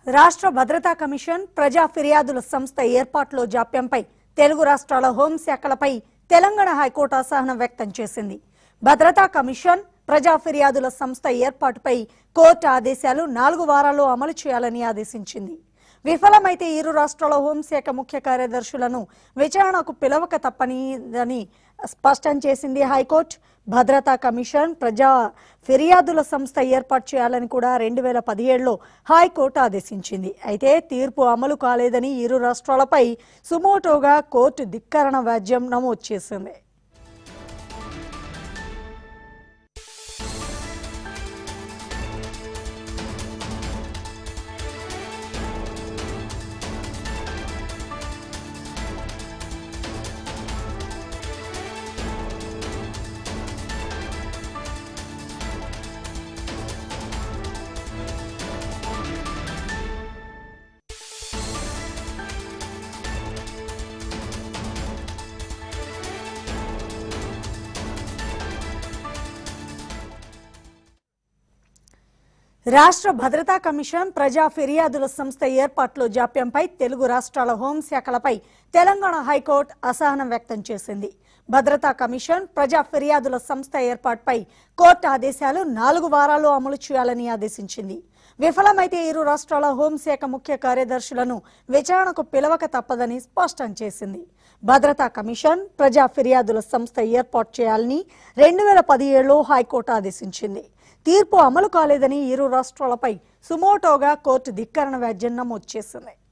రాష్ట్ర భద్రతా కమిషన్ ప్రజా ఫిర్యాదుల సంస్థ ఏర్పాటులో జాప్యంపై తెలుగు రాష్ట్రాల హోంశాఖలపై తెలంగాణ హైకోర్టు అసహనం వ్యక్తం చేసింది భద్రతా కమిషన్ ప్రజా ఫిర్యాదుల సంస్థ ఏర్పాటుపై కోర్టు ఆదేశాలు నాలుగు వారాల్లో అమలు చేయాలని ఆదేశించింది విఫలమైతే ఇరు రాష్ట్రాల హోంశాఖ ముఖ్య కార్యదర్శులను విచారణకు పిలవక తప్పనిదని స్పష్టం చేసింది హైకోర్టు భద్రతా కమిషన్ ప్రజా ఫిర్యాదుల సంస్థ ఏర్పాటు చేయాలని కూడా రెండు వేల పదిహేడులో హైకోర్టు ఆదేశించింది అయితే తీర్పు అమలు కాలేదని ఇరు రాష్ట్రాలపై సుమోటోగా కోర్టు ధిక్కరణ వ్యాజ్యం నమోదు చేసింది రాష్ట్ర భద్రతా కమిషన్ ప్రజా ఫిర్యాదుల సంస్థ ఏర్పాట్లో జాప్యంపై తెలుగు రాష్ట్రాల హోంశాఖలపై తెలంగాణ హైకోర్టు అసహనం వ్యక్తం చేసింది భద్రతా కమిషన్ ప్రజా ఫిర్యాదుల సంస్థ ఏర్పాటుపై కోర్టు ఆదేశాలు నాలుగు వారాల్లో అమలు చేయాలని ఆదేశించింది విఫలమైతే ఇరు రాష్ట్రాల హోంశాఖ ముఖ్య కార్యదర్శులను విచారణకు పిలవక తప్పదని స్పష్టం చేసింది భద్రతా కమిషన్ ప్రజా ఫిర్యాదుల సంస్థ ఏర్పాటు చేయాలని రెండు వేల పదిహేడులో హైకోర్టు ఆదేశించింది తీర్పు అమలు కాలేదని ఇరు రాష్ట్రాలపై సుమోటోగా కోర్టు ధిక్కరణ వ్యాజ్యం నమోదు చేసింది